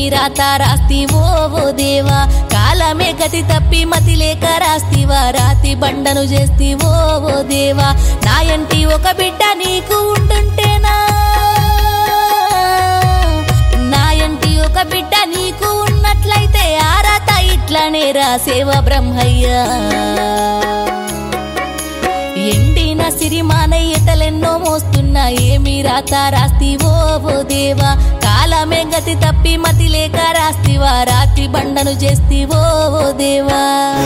రాత రాస్తివో ఓ దేవా కాలమే గతి తప్పి మతి లేక రాస్తివా రాతి బండను చేస్తివో ఓ దేవా నా ఎంటి ఒక బిడ్డ నీకు ఉండుంటేనా నా ఎంటి ఒక బిడ్డ నీకు ఉన్నట్లయితే ఆరాత ఇట్లనే రాసేవ బ్రహ్మయ్యా ఎండిన సిరిమానయ్యతలెన్నో మోస్తున్నా ఏమి రాత రాస్తివో ఓ దేవా కాలమే గతి తప్పి మతి లేక రాస్తివా రాత్రి బండను చేస్తివో ఓ దేవా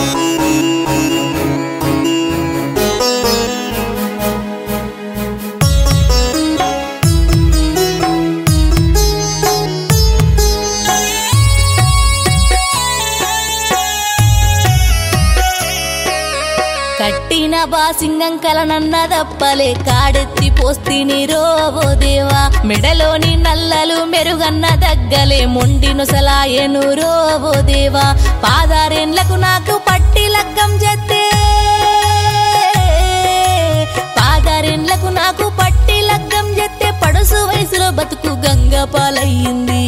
కట్టిన బాసింగం కలనన్నదప్పలే కాడెత్తి పోస్తిని రోవో దేవా మెడలోని నల్లలు మెరుగన్న దగ్గలే మొండి నొసలాయను రోవో దేవా పాదారెండ్లకు నాకు పట్టి లగ్గం చేస్తే పాదారెండ్లకు నాకు పట్టి లగ్గం చేస్తే పడుసు వయసులో బతుకు గంగ పాలయ్యింది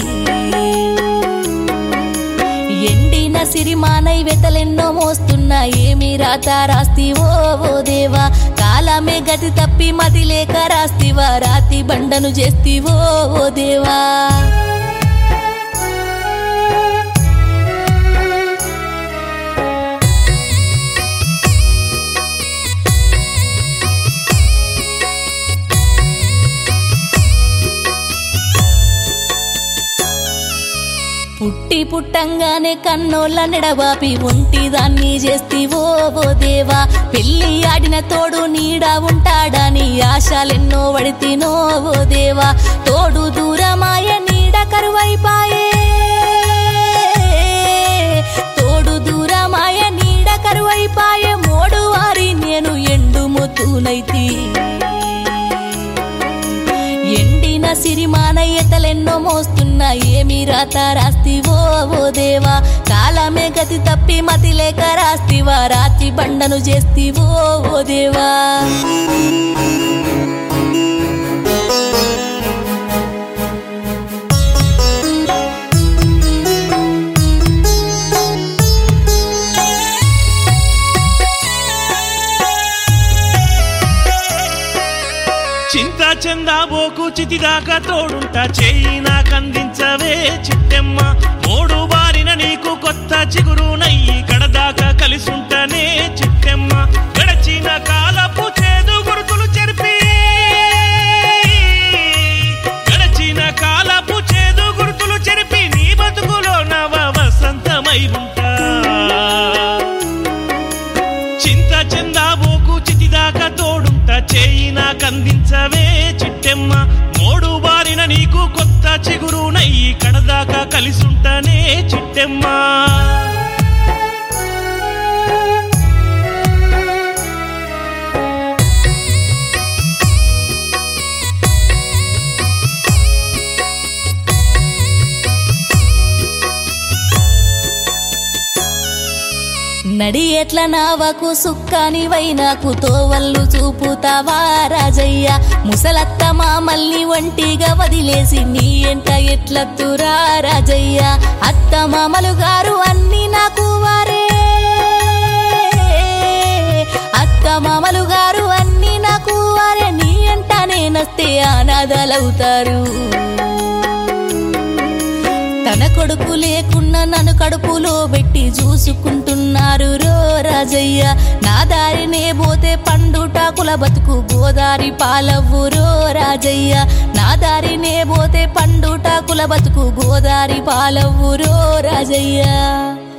ఎండిన సిరిమానై వెతలెన్నో మోస్తున్నా ఏమి రాత రాస్తివో ఓ దేవా కాలమే గతి తప్పి మతి లేక రాస్తివా రాతి బండను చేస్తివో ఓ దేవా పుట్టి పుట్టంగానే కన్నోళ్ళ నెడబాపి ఒంటి దాన్ని చేస్తివో ఓ దేవా పెళ్లి ఆడిన తోడు నీడ ఉంటాడని ఆశలెన్నో వడితినో ఓ దేవా తోడు దూరమాయ నీడ కరువైపాయే తోడు దూరమాయ నీడ కరువైపాయే మోడు వారి నేను ఎండు మొత్తునైతి ఎండిన సిరిమానయ్యతలెన్నో మోస్తున్నా ఏమి రాత రాస్తివో ఓ దేవా కాలమే గతి తప్పి మతి లేక రాస్తివా రాత్రి బండను చేస్తివో ఓ దేవా చింత చందాబోకు చితిదాకా తోడుంటా చేయి నాకందించవే చిట్టెమ్మ మూడు బారిన నీకు కొత్త చిగురు నయ్యి కడదాకా కలిసుంటనే చిట్టెమ్మ గడచిన కాలపు చేదు గుర్తులు చెరిపి గడచిన కాలపు చేదు గుర్తులు చెరిపి నీ బతుకులో నవ వసంతమై ఉంటా చింత చందాబోకు చితిదాకా తోడుంటా చేయి నాకందించవే చిట్టెమ్మ మోడు బారిన నీకు కొత్త చిగురు నయ్యి కడదాకా కలిసుంటనే చిట్టెమ్మ నడి ఎట్ల నావకు సుక్కాని వైనాకు తోవల్లు చూపుతావా రాజయ్య ముసలత్త మామల్ని ఒంటిగా వదిలేసి నీ ఎంట ఎట్లత్తురా రాజయ్య అత్త మామలు గారు అన్ని నాకు వారే అత్త మామలు గారు అన్ని నాకు వారే నీ ఎంట నేనస్తే అనాథలవుతారు తన కొడుకు లేకున్నా నన్ను కడుపులో పెట్టి చూసుకుంటున్నారు రో రాజయ్య నా దారినే పోతే పండుటాకుల బతుకు గోదారి పాలవ్వు రో రాజయ్య నా దారినే పోతే పండుటాకుల బతుకు గోదారి పాలవ్వు రో రాజయ్య